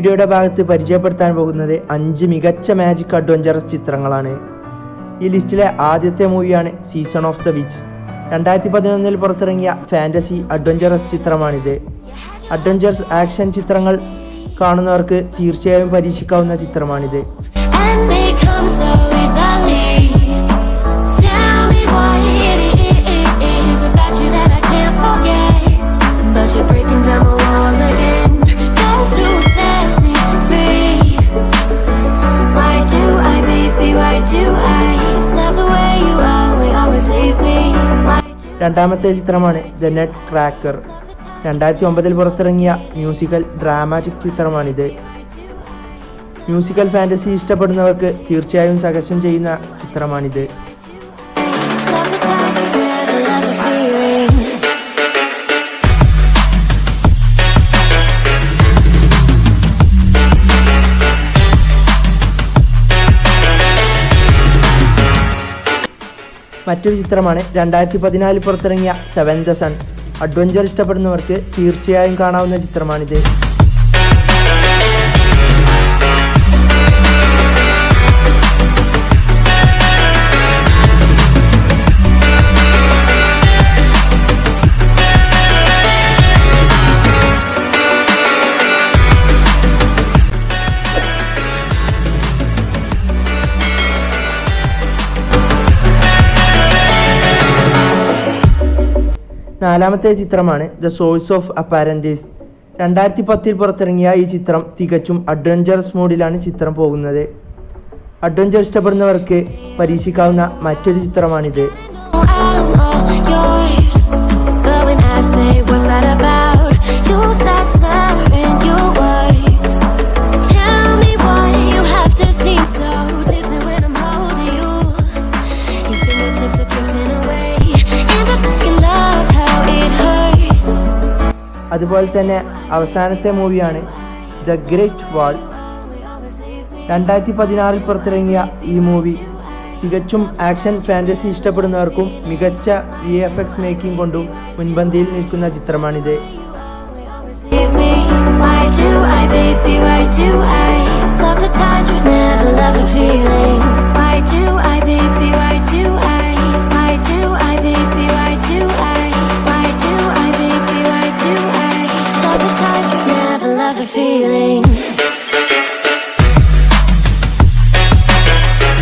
വീഡിയോയുടെ ഭാഗത്ത് പരിചയപ്പെടുത്താൻ പോകുന്നത് അഞ്ച് മികച്ച മാജിക് അഡ്വഞ്ചറസ് ചിത്രങ്ങളാണ് ഈ ലിസ്റ്റിലെ ആദ്യത്തെ മൂവിയാണ് സീസൺ ഓഫ് ദ വിച്ച് രണ്ടായിരത്തി പതിനൊന്നിൽ പുറത്തിറങ്ങിയ ഫാൻറ്റസി അഡ്വഞ്ചറസ് ചിത്രമാണിത് അഡ്വഞ്ചറസ് ആക്ഷൻ ചിത്രങ്ങൾ കാണുന്നവർക്ക് തീർച്ചയായും പരീക്ഷിക്കാവുന്ന ചിത്രമാണിത് And they come so easily. Tell me what it is about you that I can't forget. But you're breaking down my walls again just to set me free. Why do I, baby? Why do I love the way you are? We always leave me. Why do രണ്ടാമത്തെ ചിത്രമാണ് the net cracker രണ്ടായിരത്തി ഒമ്പതിൽ പുറത്തിറങ്ങിയ musical dramatic ചിത്രമാണിത് musical fantasy ഇഷ്ടപ്പെടുന്നവർക്ക് തീർച്ചയായും suggestion ചെയ്യുന്ന ചിത്രമാണിത് love the touch but never love the feeling? മറ്റൊരു ചിത്രമാണ് രണ്ടായിരത്തി പതിനാലിൽ പുറത്തിറങ്ങിയ സെവൻ ദ സൺ അഡ്വഞ്ചർ ഇഷ്ടപ്പെടുന്നവർക്ക് തീർച്ചയായും കാണാവുന്ന ചിത്രമാണിത് നാലാമത്തെ ചിത്രമാണ് ദ സോഴ്സ് ഓഫ് അപ്പാരൻറ്റീസ് രണ്ടായിരത്തി പത്തിൽ പുറത്തിറങ്ങിയ ഈ ചിത്രം തികച്ചും അഡ്വഞ്ചറസ് മോഡിലാണ് ചിത്രം പോകുന്നത് അഡ്വഞ്ചർ ഇഷ്ടപ്പെടുന്നവർക്ക് പരീക്ഷിക്കാവുന്ന മറ്റൊരു ചിത്രമാണിത് know I'm all yours. But when I say what's that about, you start slurring your words. Tell me why you have to seem so distant when I'm holding you. Your fingertips are drifting away, and I fucking love how it hurts. അതുപോലെ തന്നെ അവസാനത്തെ മൂവിയാണ് the great wall We always leave me. രണ്ടായിരത്തി പതിനാറിൽ പുറത്തിറങ്ങിയ ഈ movie തികച്ചും action fantasy ഇഷ്ടപ്പെടുന്നവർക്കും മികച്ച വി എഫ് എക്സ് മേക്കിംഗ് കൊണ്ടും മുൻപന്തിയിൽ നിൽക്കുന്ന ചിത്രമാണിത് We always leave me. Why do I, baby? Why do I love the touch but